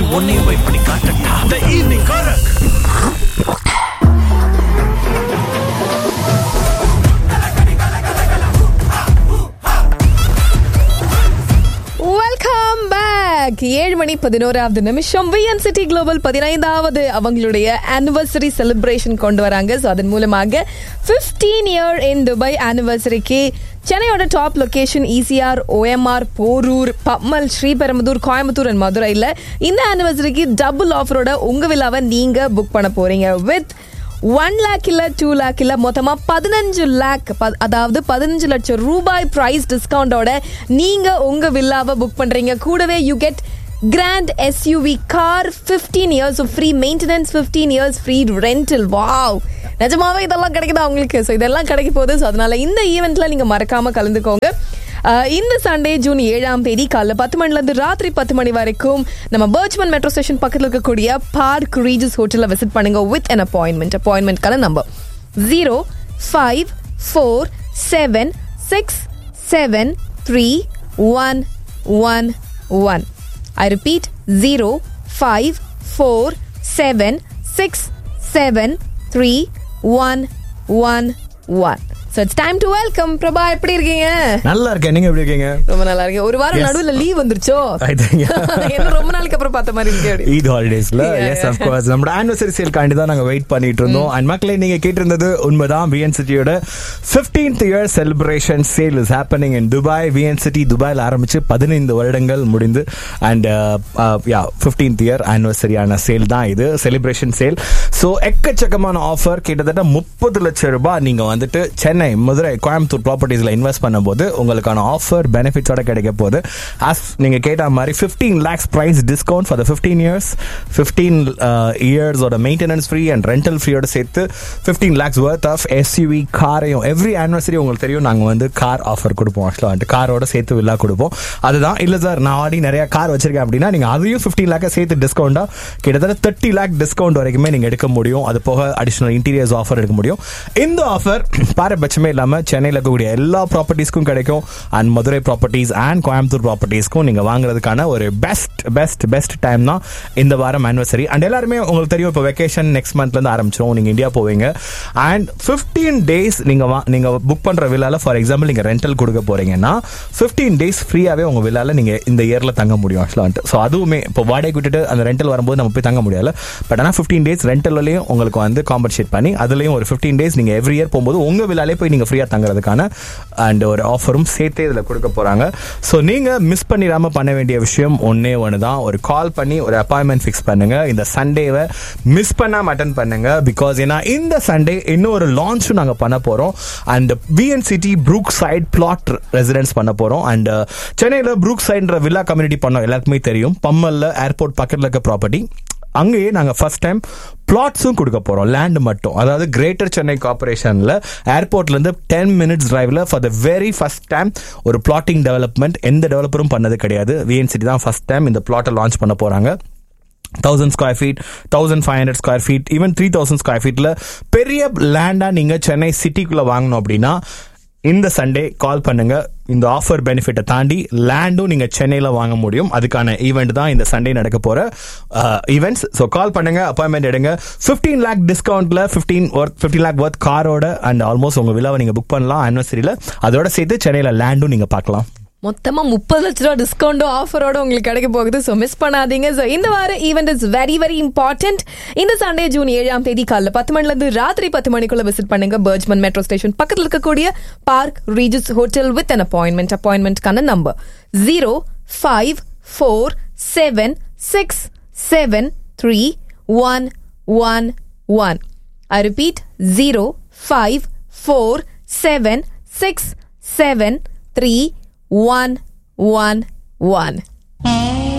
உன்னையும் போய் பண்ணி காட்டட்டா த ஈவினிங் கரக் வெல்கம் பேக் ஏழு மணி பதினோராவது நிமிஷம் விஎன் சிட்டி குளோபல் பதினைந்தாவது அவங்களுடைய ஆனிவர்சரி செலிப்ரேஷன் கொண்டு வராங்க ஸோ அதன் மூலமாக 15 இயர் இன் துபாய் ஆனிவர்சரிக்கு சென்னையோட top location ECR OMR Porur Pammal Sriperumbudur Coimbatore and மதுரையில் இந்த ஆனிவர்சரிக்கு டபுள் ஆஃபரோட உங்க விழாவை நீங்க புக் பண்ண போறீங்க வித் ஒன் லேக் இல்ல டூ லேக் இல்ல மொத்தமா பதினஞ்சு லேக் அதாவது பதினஞ்சு லட்சம் ரூபாய் பிரைஸ் டிஸ்கவுண்டோட நீங்க உங்க வில்லாவை புக் பண்றீங்க கூடவே you get grand SUV car 15 years free maintenance 15 years free rental wow நிஜமாவே இதெல்லாம் கிடைக்குதா உங்களுக்கு ஸோ இதெல்லாம் கிடைக்க போகுது ஸோ அதனால இந்த ஈவெண்ட்ல நீங்க மறக்காம கலந்துக்கோங்க அஹ் இந்த சண்டே ஜூன் ஏழாம் தேதி காலைல பத்து மணில இருந்து ராத்திரி பத்து மணி வரைக்கும் நம்ம பர்ச்மன் மெட்ரோ ஸ்டேஷன் பக்கத்தில் இருக்கக்கூடிய பார்க் ரீஜஸ் ஹோட்டலில் விசிட் பண்ணுங்க வித் அன் அப்பாயின்மெண்ட் அப்பாயின்மெண்ட்கான number zero five four seven six seven three one one one I repeat zero five four seven six seven three one one one so it's time to welcome Prabha எப்படி இருக்கீங்க நல்லா இருக்கேன் நீங்க எப்படி இருக்கீங்க ரொம்ப நல்லா இருக்கு ஒரு வாரம் Yes. நடுவுல லீவ் வந்துருச்சோ I think. என்ன ரொம்ப நாளைக்கு அப்புறம் பார்த்த மாதிரி இருக்கு அப்படி. ஈத் ஹாலிடேஸ்ல Yeah, yes yeah. Of course நம்ம ஆனிவர்சரி சேல் காண்டி தான் நாங்க வெயிட் பண்ணிட்டு இருந்தோம் அண்ட் மக்களே நீங்க கேட்டிருந்தது உண்மைதான் விஎன் சிட்டியோட 15th year celebration sale is happening in Dubai VN city துபாயில் ஆரம்பிச்சு பதினைந்து வருடங்கள் முடிந்து அண்ட் யா 15th இயர் ஆனிவர்சரியான சேல் தான் இது செலிப்ரேஷன் சேல் ஸோ எக்கச்சக்கமான ஆஃபர் கிட்டத்தட்ட முப்பது லட்சம் ரூபாய் நீங்க வந்துட்டு சென்னை மதுரை கோயம்புத்தூர் ப்ராப்பர்ட்டிஸ்ல இன்வெஸ்ட் பண்ணும்போது உங்களுக்கான ஆஃபர் பெனிஃபிட்ஸோட கிடைக்க போகுது as நீங்க கேட்ட மாதிரி 15 lakhs price discount for the 15 years 15 இயர்ஸோட மெயின்டெனன்ஸ் ஃப்ரீ அண்ட் ரெண்டல் ஃப்ரீயோட சேர்த்து 15 லேக்ஸ் ஒர்த் ஆஃப் எஸ்யூவி காரையும் எவ்ரி ஆனிவர்சரி உங்களுக்கு தெரியும் நாங்கள் வந்து கார் ஆஃபர் கொடுப்போம் ஆக்சுவலாக வந்துட்டு காரோட சேர்த்து வில்லா கொடுப்போம் அதுதான் இல்லை சார் நான் ஆடி நிறைய கார் வச்சிருக்கேன் அப்படின்னா நீங்கள் அதையும் 15 லேக்கை சேர்த்து டிஸ்கவுண்டாக கிட்டத்தட்ட தேர்ட்டி லேக் டிஸ்கவுண்ட் வரைக்குமே நீங்கள் எடுக்க முடியும் அது போக அடிஷனல் இன்டீரியர்ஸ் ஆஃபர் எடுக்க முடியும் இந்த ஆஃபர் பாரபட்சமே இல்லாமல் சென்னையில் இருக்கக்கூடிய எல்லா ப்ராப்பர்ட்டிஸ்க்கும் கிடைக்கும் and Madurai properties and Coimbatore ப்ராப்பர்ட்டிஸ்க்கும் நீங்கள் வாங்குறதுக்கான ஒரு பெஸ்ட் பெஸ்ட் பெஸ்ட் டைம் தான் இந்த வாரம் ஆனிவர்சரி அண்ட் எல்லாருமே உங்களுக்கு தெரியும் இப்போ வெக்கேஷன் நெக்ஸ்ட் மந்த்லேருந்து ஆரம்பிச்சிடும் நீங்கள் இந்தியா போவீங்க அண்ட் ஃபிஃப்டீன் டேஸ் நீங்கள் வா நீங்கள் புக் பண்ணுற விழாவில் ஃபார் எக்ஸாம்பிள் நீங்கள் ரெண்டல் கொடுக்க போறீங்கன்னா ஃபிஃப்டீன் டேஸ் ஃப்ரீயாகவே உங்கள் விழாவில் நீங்கள் இந்த இயரில் தங்க முடியும் ஆக்சுவலாக ஸோ அதுவுமே இப்போ வாடகை விட்டுட்டு அந்த ரெண்டல் வரும்போது நம்ம போய் தங்க முடியல பட் ஆனால் ஃபிஃப்டீன் டேஸ் ரெண்டல்லையும் உங்களுக்கு வந்து காம்பன்சேட் பண்ணி அதுலேயும் ஒரு ஃபிஃப்டீன் டேஸ் நீங்கள் எவ்ரி இயர் போகும்போது உங்கள் விழாலே போய் நீங்கள் ஃப்ரீயாக தங்குறதுக்கான அண்ட் ஒரு ஆஃபரும் சேர்த்தே இதில் கொடுக்க போகிறாங்க ஸோ நீங்கள் மிஸ் பண்ணிடாமல் பண்ண வேண்டிய விஷயம் ஒன்றே ஒன்று தான் ஒரு கால் பண்ணி ஒரு அப்பாயின்மெண்ட் ஃபிக்ஸ் பண்ணுங்க இந்த சண்டேவை மிஸ் பண்ணாம அட்டன் பண்ணுங்க பிகாஸ் ஏன்னா இந்த சண்டே இன்னும் ஒரு லான்ச்சும் நாங்கள் பண்ண போகிறோம் and BN city Brook side plot residence பண்ண போகிறோம் அண்ட் சென்னையில் ப்ரூக் சைட்ன்ற வில்லா கம்யூனிட்டி பண்ணோம் எல்லாருக்குமே தெரியும் பம்மல்ல ஏர்போர்ட் பக்கத்தில் இருக்க ப்ராப்பர்ட்டி அங்கேயே நாங்கள் ஃபர்ஸ்ட் டைம் பிளாட்ஸும் கொடுக்க போகிறோம் லேண்ட் மட்டும் அதாவது கிரேட்டர் சென்னை கார்பரேஷனில் ஏர்போர்ட்லேருந்து டென் மினிட்ஸ் டிரைவில் for the very first time ஒரு பிளாட்டிங் டெவலப்மெண்ட் எந்த டெவலப்பரும் பண்ணது கிடையாது விஎன்சிட்டி தான் ஃபர்ஸ்ட் டைம் இந்த பிளாட்டை லான்ச் பண்ண போகிறாங்க thousand square feet thousand five hundred square feet even three thousand square ஃபீட்டில் பெரிய லேண்டாக நீங்கள் சென்னை சிட்டிக்குள்ளே வாங்கணும் அப்படின்னா இந்த சண்டே கால் பண்ணுங்க இந்த ஆஃபர் பெனிஃபிட்டை தாண்டி லேண்டும் நீங்க சென்னையில் வாங்க முடியும் அதுக்கான ஈவெண்ட் தான் இந்த சண்டே நடக்க போற ஈவெண்ட்ஸ் ஸோ கால் பண்ணுங்க அப்பாயின்மெண்ட் எடுங்க 15 லேக் டிஸ்கவுண்ட்ல 15 ஒர்த் 15 லேக் ஒர்த் காரோட அண்ட் ஆல்மோஸ்ட் உங்க விழாவை நீங்க புக் பண்ணலாம் ஆனிவர்சரியில் அதோட சேர்த்து சென்னையில் லேண்டும் நீங்க பார்க்கலாம் மொத்தமா முப்பது லட்ச ரூபா டிஸ்கவுண்டும் ஆஃபரோட உங்களுக்கு கிடைக்க போகுது ஸோ மிஸ் பண்ணாதீங்க ஸோ இந்த வார event is very very important இந்த சண்டே ஜூன் ஏழாம் தேதி காலைல பத்து மணில இருந்து ராத்திரி பத்து மணிக்குள்ள விசிட் பண்ணுங்க பர்ஜ்மன் மெட்ரோ ஸ்டேஷன் பக்கத்தில் இருக்கக்கூடிய Park Regis hotel with an appointment அப்பாயின்மெண்ட்கான number zero five four seven six seven three one one one I repeat zero five four seven six seven three one one one